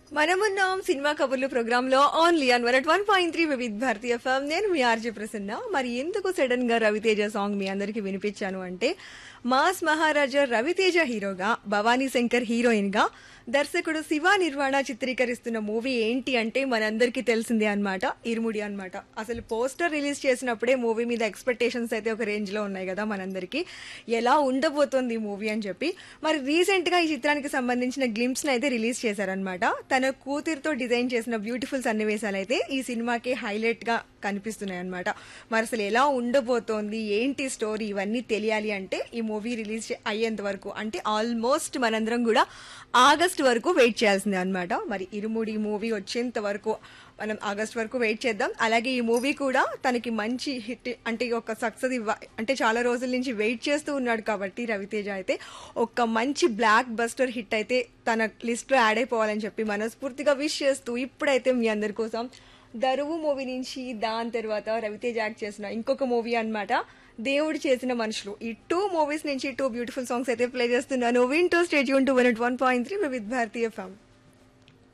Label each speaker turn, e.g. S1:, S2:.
S1: మనమున్నాం సినిమా కబుర్లు ప్రోగ్రామ్ లో only on one one point three Bharatiya భారతీయ ఎఫ్ఎం నేను మీ ఆర్జే ప్రసన్న మరి ఎందుకు సడన్ గా రవితేజ సాంగ్ మీ అందరికి వినిపించాను అంటే మాస్ మహారాజా రవితేజ హీరోగా భవానీ శంకర్ హీరోయిన్ గా దర్శకుడు శివ నిర్వాణ చిత్రీకరిస్తున్న మూవీ ఏంటి అంటే మనందరికీ తెలిసిందే అన్నమాట ఇరుముడి అన్నమాట అసలు పోస్టర్ రిలీజ్ చేసినప్పుడే మూవీ మీద ఎక్స్పెక్టేషన్స్ అయితే ఒక రేంజ్ లో ఉన్నాయి కదా మనందరికీ ఎలా ఉండబోతోంది ఈ మూవీ అని చెప్పి మరి రీసెంట్ గా ఈ చిత్రానికి సంబంధించిన గ్లిమ్స్ అయితే రిలీజ్ చేశారనమాట తన కూతురుతో డిజైన్ చేసిన బ్యూటిఫుల్ సన్నివేశాలు అయితే ఈ సినిమాకి హైలైట్ గా కనిపిస్తున్నాయి అనమాట మరి అసలు ఎలా ఉండబోతోంది ఏంటి స్టోరీ ఇవన్నీ తెలియాలి అంటే ఈ మూవీ రిలీజ్ అయ్యేంత వరకు అంటే ఆల్మోస్ట్ మనందరం కూడా ఆగస్ట్ వరకు వెయిట్ చేయాల్సిందే అనమాట మరి ఇరుముడి మూవీ వచ్చేంత వరకు మనం ఆగస్ట్ వరకు వెయిట్ చేద్దాం అలాగే ఈ మూవీ కూడా తనకి మంచి హిట్ అంటే ఒక సక్సెస్ ఇవ్వ అంటే చాలా రోజుల నుంచి వెయిట్ చేస్తూ ఉన్నాడు కాబట్టి రవితేజ అయితే ఒక మంచి బ్లాక్ బస్టర్ హిట్ అయితే తన లిస్ట్లో యాడ్ అయిపోవాలని చెప్పి మనస్ఫూర్తిగా విష్ చేస్తూ ఇప్పుడైతే మీ అందరి కోసం దరువు మూవీ నుంచి దాని తర్వాత రవితేజ యాక్ట్ చేసిన ఇంకొక మూవీ అన్నమాట దేవుడు చేసిన మనుషులు ఈ టూ మూవీస్ నుంచి టూ బ్యూటిఫుల్ సాంగ్స్ అయితే ప్లే చేస్తున్నాను వింటూ స్టేజ్ యూన్ two one one point three with Bharatiya ఫ్యామ్